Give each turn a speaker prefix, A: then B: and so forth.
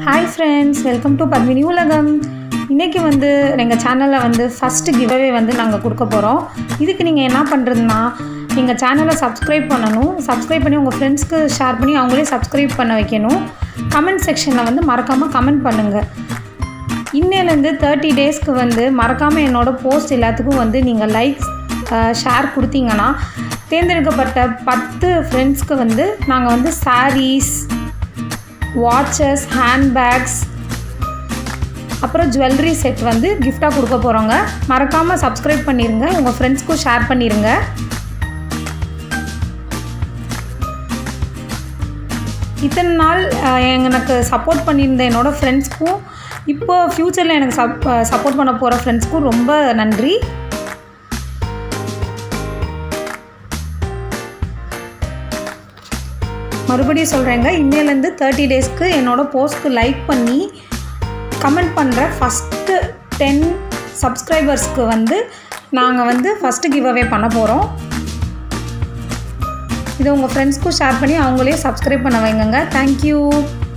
A: hi friends welcome to Padmini Ulagam இன்றைக்கி வந்து எங்கள் சேனலில் வந்து ஃபஸ்ட்டு கிவ்அவே வந்து நாங்கள் கொடுக்க போகிறோம் இதுக்கு நீங்கள் என்ன பண்ணுறதுன்னா எங்கள் சேனலை சப்ஸ்கிரைப் பண்ணணும் சப்ஸ்கிரைப் பண்ணி உங்கள் ஃப்ரெண்ட்ஸ்க்கு ஷேர் பண்ணி அவங்களே சப்ஸ்கிரைப் பண்ண வைக்கணும் கமெண்ட் செக்ஷனில் வந்து மறக்காமல் கமெண்ட் பண்ணுங்கள் இன்னையிலேருந்து தேர்ட்டி டேஸ்க்கு வந்து மறக்காமல் என்னோடய போஸ்ட் எல்லாத்துக்கும் வந்து நீங்கள் லைக் ஷேர் கொடுத்தீங்கன்னா தேர்ந்தெடுக்கப்பட்ட பத்து ஃப்ரெண்ட்ஸ்க்கு வந்து நாங்கள் வந்து சாரீஸ் வாட்சஸ் ஹேண்ட்பேக்ஸ் அப்புறம் ஜுவல்லரி செட் வந்து கிஃப்டாக கொடுக்க போகிறோங்க மறக்காமல் சப்ஸ்கிரைப் பண்ணிடுங்க உங்கள் ஃப்ரெண்ட்ஸ்க்கும் ஷேர் பண்ணிடுங்க இத்தனை நாள் அஹ், எனக்கு சப்போர்ட் பண்ணியிருந்த என்னோடய ஃப்ரெண்ட்ஸ்க்கும் இப்போ ஃப்யூச்சரில் எனக்கு சப் சப்போர்ட் பண்ண போகிற ஃப்ரெண்ட்ஸ்க்கும் ரொம்ப நன்றி மறுபடியும் சொல்கிறேங்க இன்னையிலேருந்து தேர்ட்டி டேஸ்க்கு என்னோடய போஸ்ட்க்கு லைக் பண்ணி கமெண்ட் பண்ணுற ஃபஸ்ட்டு டென் சப்ஸ்கிரைபர்ஸ்க்கு வந்து நாங்கள் வந்து ஃபஸ்ட்டு கிவ் அவே பண்ண போகிறோம் இதை உங்கள் ஃப்ரெண்ட்ஸ்க்கும் ஷேர் பண்ணி அவங்களே சப்ஸ்கிரைப் பண்ண வைங்கங்க தேங்க்யூ